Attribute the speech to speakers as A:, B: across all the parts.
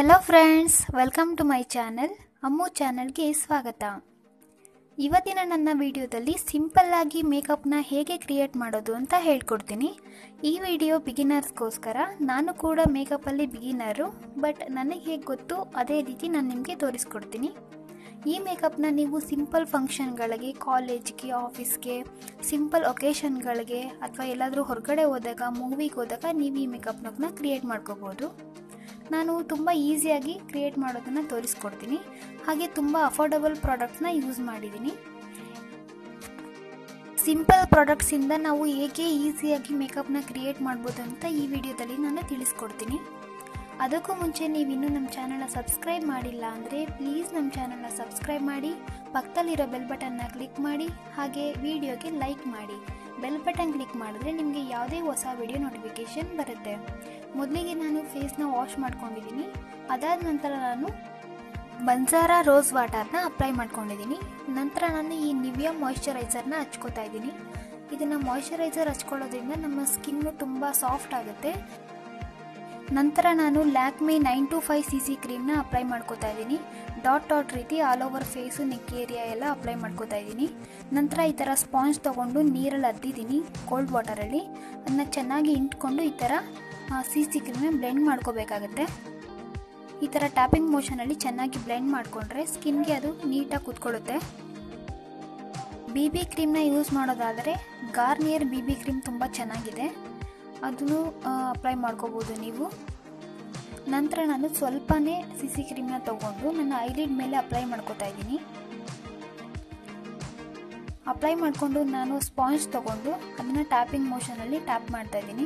A: hello friends welcome to my channel Ammu ಚಾನೆಲ್ಗೆ ಸ್ವಾಗತ ಇವತ್ತಿನ ನನ್ನ ವಿಡಿಯೋದಲ್ಲಿ ಸಿಂಪಲ್ ಆಗಿ ಮೇಕಪ್ನ ಹೇಗೆ ಕ್ರಿಯೇಟ್ ಮಾಡೋದು ಅಂತ ಹೇಳ್ಕೊಡ್ತೀನಿ ಈ ವಿಡಿಯೋ ಬಿಗಿನರ್ಸ್ಗೋಸ್ಕರ ನಾನು ಕೂಡ ಮೇಕಪ್ಪಲ್ಲಿ ಬಿಗಿನರು ಬಟ್ ನನಗೆ ಹೇಗೆ ಗೊತ್ತು ಅದೇ ರೀತಿ ನಾನು ನಿಮಗೆ ತೋರಿಸ್ಕೊಡ್ತೀನಿ ಈ ಮೇಕಪ್ನ ನೀವು ಸಿಂಪಲ್ ಫಂಕ್ಷನ್ಗಳಿಗೆ ಕಾಲೇಜ್ಗೆ ಆಫೀಸ್ಗೆ ಸಿಂಪಲ್ ಒಕೇಶನ್ಗಳಿಗೆ ಅಥವಾ ಎಲ್ಲಾದರೂ ಹೊರಗಡೆ ಹೋದಾಗ ಮೂವಿಗೆ ಹೋದಾಗ ನೀವು ಈ ಮೇಕಪ್ನ ಕ್ರಿಯೇಟ್ ಮಾಡ್ಕೋಬೋದು ನಾನು ತುಂಬ ಈಸಿಯಾಗಿ ಕ್ರಿಯೇಟ್ ಮಾಡೋದನ್ನು ತೋರಿಸ್ಕೊಡ್ತೀನಿ ಹಾಗೆ ತುಂಬ ಅಫೋರ್ಡಬಲ್ ಪ್ರಾಡಕ್ಟ್ಸ್ನ ಯೂಸ್ ಮಾಡಿದ್ದೀನಿ ಸಿಂಪಲ್ ಪ್ರಾಡಕ್ಟ್ಸಿಂದ ನಾವು ಹೇಗೆ ಈಸಿಯಾಗಿ ಮೇಕಪ್ನ ಕ್ರಿಯೇಟ್ ಮಾಡ್ಬೋದು ಅಂತ ಈ ವಿಡಿಯೋದಲ್ಲಿ ನಾನು ತಿಳಿಸ್ಕೊಡ್ತೀನಿ ಅದಕ್ಕೂ ಮುಂಚೆ ನೀವು ಇನ್ನೂ ನಮ್ಮ ಚಾನಲ್ನ ಸಬ್ಸ್ಕ್ರೈಬ್ ಮಾಡಿಲ್ಲ ಅಂದರೆ ಪ್ಲೀಸ್ ನಮ್ಮ ಚಾನಲ್ನ ಸಬ್ಸ್ಕ್ರೈಬ್ ಮಾಡಿ ಪಕ್ಕದಲ್ಲಿರೋ ಬೆಲ್ ಬಟನ್ನ ಕ್ಲಿಕ್ ಮಾಡಿ ಹಾಗೆ ವಿಡಿಯೋಗೆ ಲೈಕ್ ಮಾಡಿ ಬೆಲ್ ಬಟನ್ ಕ್ಲಿಕ್ ಮಾಡಿದ್ರೆ ನಿಮಗೆ ಯಾವುದೇ ಹೊಸ ವಿಡಿಯೋ ನೋಟಿಫಿಕೇಷನ್ ಬರುತ್ತೆ ಮೊದಲಿಗೆ ನಾನು ಫೇಸ್ನ ವಾಶ್ ಮಾಡ್ಕೊಂಡಿದ್ದೀನಿ ಅದಾದ ನಂತರ ನಾನು ಬಂಜಾರ ರೋಸ್ ವಾಟರ್ನ ಅಪ್ಲೈ ಮಾಡ್ಕೊಂಡಿದ್ದೀನಿ ನಂತರ ನಾನು ಈ ನಿವಿಯಾ ಮಾಯ್ಶ್ಚರೈಸರ್ನ ಹಚ್ಕೋತಾ ಇದ್ದೀನಿ ಇದನ್ನು ಮಾಯ್ಶ್ಚರೈಸರ್ ಹಚ್ಕೊಳ್ಳೋದ್ರಿಂದ ನಮ್ಮ ಸ್ಕಿನ್ನು ತುಂಬ ಸಾಫ್ಟ್ ಆಗುತ್ತೆ ನಂತರ ನಾನು Lakme nine to five C C ಕ್ರೀಮ್ನ ಅಪ್ಲೈ ಮಾಡ್ಕೋತಾ ಇದ್ದೀನಿ ಡಾಟ್ ಡಾಟ್ ರೀತಿ all over face neck area ಎಲ್ಲ ಅಪ್ಲೈ ಮಾಡ್ಕೋತಾ ಇದ್ದೀನಿ ನಂತರ ಈ ಥರ ಸ್ಪಾಂಜ್ ತೊಗೊಂಡು ನೀರಲ್ಲಿ ಅದ್ದಿದ್ದೀನಿ ಕೋಲ್ಡ್ ವಾಟರಲ್ಲಿ ಅದನ್ನ ಚೆನ್ನಾಗಿ ಇಂಟ್ಕೊಂಡು ಈ ಥರ ಸಿ ಸಿ ಕ್ರೀಮ್ನ ಬ್ಲೆಂಡ್ ಮಾಡ್ಕೋಬೇಕಾಗತ್ತೆ ಈ ಥರ ಟ್ಯಾಪಿಂಗ್ ಮೋಷನಲ್ಲಿ ಚೆನ್ನಾಗಿ ಬ್ಲೆಂಡ್ ಮಾಡಿಕೊಂಡ್ರೆ ಸ್ಕಿನ್ಗೆ ಅದು ನೀಟಾಗಿ ಕೂತ್ಕೊಳ್ಳುತ್ತೆ ಬಿ ಬಿ ಕ್ರೀಮ್ನ ಯೂಸ್ ಮಾಡೋದಾದರೆ ಗಾರ್ನಿಯರ್ ಬಿ ಬಿ ಕ್ರೀಮ್ ತುಂಬ ಚೆನ್ನಾಗಿದೆ ಅದನ್ನು ಅಪ್ಲೈ ಮಾಡ್ಕೋಬೋದು ನೀವು ನಂತರ ನಾನು ಸ್ವಲ್ಪನೇ ಸಿ ಸಿ ಕ್ರೀಮ್ನ ತೊಗೊಂಡು ನನ್ನ ಐಲಿಡ್ ಮೇಲೆ ಅಪ್ಲೈ ಮಾಡ್ಕೋತಾ ಇದ್ದೀನಿ ಅಪ್ಲೈ ಮಾಡಿಕೊಂಡು ನಾನು ಸ್ಪಾಂಜ್ ತೊಗೊಂಡು ಅದನ್ನು ಟ್ಯಾಪಿಂಗ್ ಮೋಷನಲ್ಲಿ ಟ್ಯಾಪ್ ಮಾಡ್ತಾ ಇದ್ದೀನಿ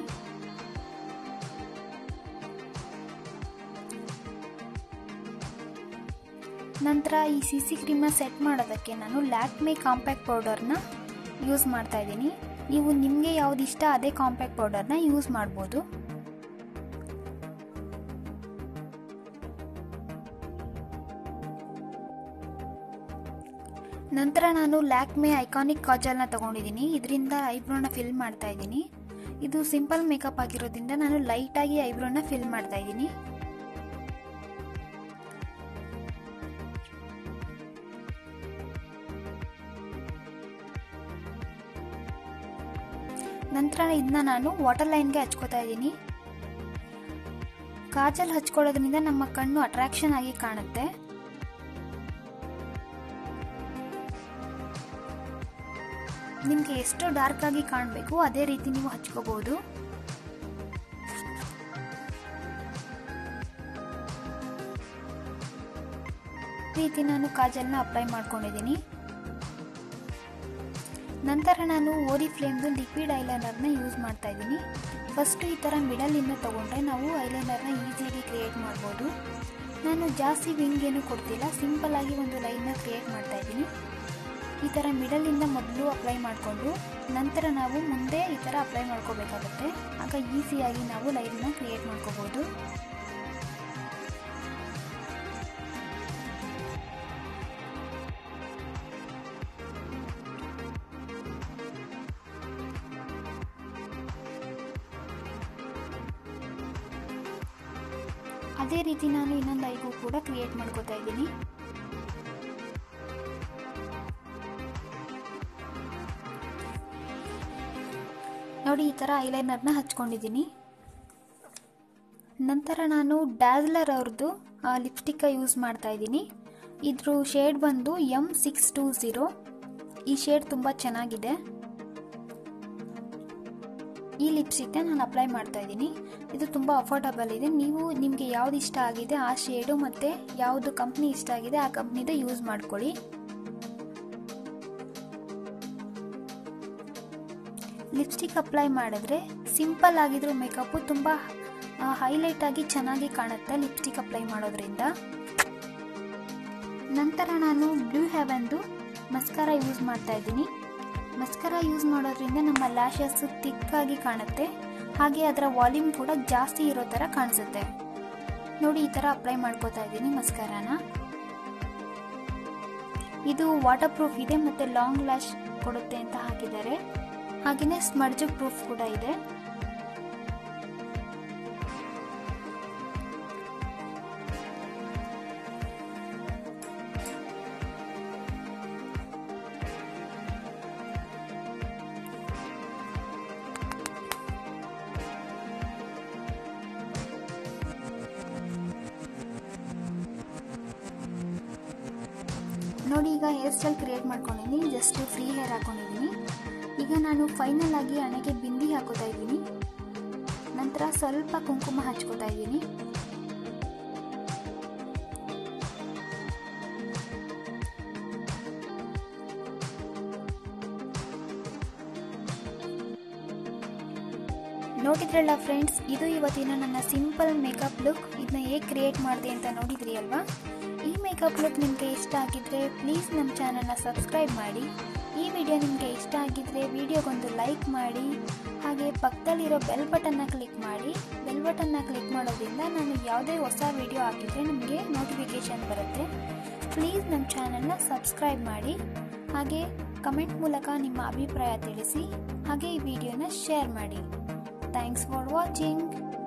A: ನಂತರ ಈ ಸಿ ಸಿ ಕ್ರೀಮ್ನ ಸೆಟ್ ಮಾಡೋದಕ್ಕೆ ನಾನು ಲ್ಯಾಕ್ಮೆ ಕಾಂಪ್ಯಾಕ್ಟ್ ಪೌಡರ್ನ ಯೂಸ್ ಮಾಡ್ತಾ ಇದ್ದೀನಿ ನೀವು ನಿಮಗೆ ಯಾವ್ದು ಇಷ್ಟ ಅದೇ ಕಾಂಪ್ಯಾಕ್ಟ್ ಪೌಡರ್ನ ಯೂಸ್ ಮಾಡ್ಬೋದು ನಂತರ ನಾನು ಲ್ಯಾಕ್ಮೆ ಐಕಾನಿಕ್ ಕಾಜಲ್ನ ತಗೊಂಡಿದ್ದೀನಿ ಇದರಿಂದ ಐಬ್ರೋನ ಫಿಲ್ ಮಾಡ್ತಾ ಇದ್ದೀನಿ ಇದು ಸಿಂಪಲ್ ಮೇಕಪ್ ಆಗಿರೋದ್ರಿಂದ ನಾನು ಲೈಟಾಗಿ ಐಬ್ರೋನ ಫಿಲ್ ಮಾಡ್ತಾ ಇದ್ದೀನಿ ನಂತರ ಇದನ್ನ ನಾನು ವಾಟರ್ ಲೈನ್ಗೆ ಹಚ್ಕೋತಾ ಇದ್ದೀನಿ ಕಾಜಲ್ ಹಚ್ಕೊಳ್ಳೋದ್ರಿಂದ ನಮ್ಮ ಕಣ್ಣು ಅಟ್ರಾಕ್ಷನ್ ಆಗಿ ಕಾಣುತ್ತೆ ನಿಮಗೆ ಎಷ್ಟು ಡಾರ್ಕ್ ಆಗಿ ಕಾಣಬೇಕು ಅದೇ ರೀತಿ ನೀವು ಹಚ್ಕೋಬಹುದು ರೀತಿ ನಾನು ಕಾಜಲ್ನ ಅಪ್ಲೈ ಮಾಡ್ಕೊಂಡಿದ್ದೀನಿ ನಂತರ ನಾನು ಓರಿ ಫ್ಲೇಮ್ದು ಲಿಕ್ವಿಡ್ ಐಲೈನರ್ನ ಯೂಸ್ ಮಾಡ್ತಾ ಇದ್ದೀನಿ ಫಸ್ಟು ಈ ಥರ ಮಿಡಲಿಂದ ತೊಗೊಂಡ್ರೆ ನಾವು ಐಲೈನರ್ನ ಈಸಿಯಾಗಿ ಕ್ರಿಯೇಟ್ ಮಾಡ್ಬೋದು ನಾನು ಜಾಸ್ತಿ ವಿಂಗ್ ಏನು ಕೊಡ್ತಿಲ್ಲ ಸಿಂಪಲ್ ಆಗಿ ಒಂದು ಲೈನ್ನ ಕ್ರಿಯೇಟ್ ಮಾಡ್ತಾ ಇದ್ದೀನಿ ಈ ಥರ ಮಿಡಲಿಂದ ಮೊದಲು ಅಪ್ಲೈ ಮಾಡಿಕೊಂಡು ನಂತರ ನಾವು ಮುಂದೆ ಈ ಥರ ಅಪ್ಲೈ ಮಾಡ್ಕೋಬೇಕಾಗುತ್ತೆ ಆಗ ಈಸಿಯಾಗಿ ನಾವು ಲೈನ್ನ ಕ್ರಿಯೇಟ್ ಮಾಡ್ಕೋಬೋದು ಅದೇ ರೀತಿ ನಾನು ಇನ್ನೊಂದು ಐಗೂ ಕೂಡ ಕ್ರಿಯೇಟ್ ಮಾಡ್ಕೋತಾ ಇದ್ದೀನಿ ನೋಡಿ ಈ ಥರ ಐಲೈನರ್ನ ಹಚ್ಕೊಂಡಿದ್ದೀನಿ ನಂತರ ನಾನು ಡ್ಯಾಸ್ಲರ್ ಅವ್ರದ್ದು ಲಿಪ್ಸ್ಟಿಕ್ಕ ಯೂಸ್ ಮಾಡ್ತಾ ಇದ್ದೀನಿ ಇದ್ರ ಶೇಡ್ ಬಂದು ಎಮ್ ಸಿಕ್ಸ್ ಟೂ ಝೀರೋ ಈ ಶೇಡ್ ತುಂಬ ಚೆನ್ನಾಗಿದೆ ಈ ಲಿಪ್ಸ್ಟಿಕ್ನ ನಾನು ಅಪ್ಲೈ ಮಾಡ್ತಾ ಇದ್ದೀನಿ ಇದು ತುಂಬ ಅಫೋರ್ಡಬಲ್ ಇದೆ ನೀವು ನಿಮಗೆ ಯಾವ್ದು ಇಷ್ಟ ಆಗಿದೆ ಆ ಶೇಡು ಮತ್ತು ಯಾವುದು ಕಂಪ್ನಿ ಇಷ್ಟ ಆಗಿದೆ ಆ ಕಂಪ್ನಿದ ಯೂಸ್ ಮಾಡ್ಕೊಳ್ಳಿ ಲಿಪ್ಸ್ಟಿಕ್ ಅಪ್ಲೈ ಮಾಡಿದ್ರೆ ಸಿಂಪಲ್ ಆಗಿದ್ರು ಮೇಕಪ್ಪು ತುಂಬ ಹೈಲೈಟ್ ಆಗಿ ಚೆನ್ನಾಗಿ ಕಾಣುತ್ತೆ ಲಿಪ್ಸ್ಟಿಕ್ ಅಪ್ಲೈ ಮಾಡೋದ್ರಿಂದ ನಂತರ ನಾನು ಬ್ಲೂ ಹೆವೆನ್ದು ಮಸ್ಕಾರ ಯೂಸ್ ಮಾಡ್ತಾ ಇದ್ದೀನಿ ಮಸ್ಕರ ಯೂಸ್ ಮಾಡೋದ್ರಿಂದ ನಮ್ಮ ಲ್ಯಾಶಸ್ ತಿಕ್ಕಾಗಿ ಕಾಣುತ್ತೆ ಹಾಗೆ ಅದರ ವಾಲ್ಯೂಮ್ ಕೂಡ ಜಾಸ್ತಿ ಇರೋ ಥರ ಕಾಣಿಸುತ್ತೆ ನೋಡಿ ಈ ಥರ ಅಪ್ಲೈ ಮಾಡ್ಕೋತಾ ಇದ್ದೀನಿ ಮಸ್ಕರಾನ ಇದು ವಾಟರ್ ಪ್ರೂಫ್ ಇದೆ ಮತ್ತು ಲಾಂಗ್ ಲ್ಯಾಶ್ ಕೊಡುತ್ತೆ ಅಂತ ಹಾಕಿದ್ದಾರೆ ಹಾಗೆಯೇ ಸ್ಮಡ್ಜ್ ಪ್ರೂಫ್ ಕೂಡ ಇದೆ ನೋಡಿ ಈಗ ಹೇರ್ ಸ್ಟೈಲ್ ಕ್ರಿಯೇಟ್ ಮಾಡ್ಕೊಂಡಿದ್ದೀನಿ ಜಸ್ಟ್ ಫ್ರೀ ಹೇರ್ ಹಾಕೊಂಡಿದ್ದೀನಿ ಈಗ ನಾನು ಫೈನಲ್ ಆಗಿ ಹಣೆಗೆ ಬಿಂದಿ ಹಾಕೋತಾ ಇದ್ದೀನಿ ನಂತರ ಸ್ವಲ್ಪ ಕುಂಕುಮ ಹಚ್ಕೋತಾ ಇದ್ದೀನಿ ನೋಡಿದ್ರಲ್ಲ ಫ್ರೆಂಡ್ಸ್ ಇದು ಇವತ್ತಿನ ನನ್ನ ಸಿಂಪಲ್ ಮೇಕಪ್ ಲುಕ್ ಇದನ್ನ ಹೇಗೆ ಕ್ರಿಯೇಟ್ ಮಾಡಿದೆ ಅಂತ ನೋಡಿದ್ರಿ ಅಲ್ವಾ ಈ ಮೇಕಪ್ ಲುಕ್ ನಿಮಗೆ ಇಷ್ಟ ಆಗಿದ್ರೆ ಪ್ಲೀಸ್ ನಮ್ಮ ಚಾನಲ್ನ ಸಬ್ಸ್ಕ್ರೈಬ್ ಮಾಡಿ ಈ ವಿಡಿಯೋ ನಿಮಗೆ ಇಷ್ಟ ಆಗಿದ್ರೆ ವಿಡಿಯೋಗೊಂದು ಲೈಕ್ ಮಾಡಿ ಹಾಗೆ ಪಕ್ಕದಲ್ಲಿರೋ ಬೆಲ್ ಬಟನ್ನ ಕ್ಲಿಕ್ ಮಾಡಿ ಬೆಲ್ ಬಟನ್ನ ಕ್ಲಿಕ್ ಮಾಡೋದ್ರಿಂದ ನಾನು ಯಾವುದೇ ಹೊಸ ವಿಡಿಯೋ ಹಾಕಿದರೆ ನಿಮಗೆ ನೋಟಿಫಿಕೇಷನ್ ಬರುತ್ತೆ ಪ್ಲೀಸ್ ನಮ್ಮ ಚಾನಲ್ನ ಸಬ್ಸ್ಕ್ರೈಬ್ ಮಾಡಿ ಹಾಗೆ ಕಮೆಂಟ್ ಮೂಲಕ ನಿಮ್ಮ ಅಭಿಪ್ರಾಯ ತಿಳಿಸಿ ಹಾಗೆ ಈ ವಿಡಿಯೋನ ಶೇರ್ ಮಾಡಿ ಥ್ಯಾಂಕ್ಸ್ ಫಾರ್ ವಾಚಿಂಗ್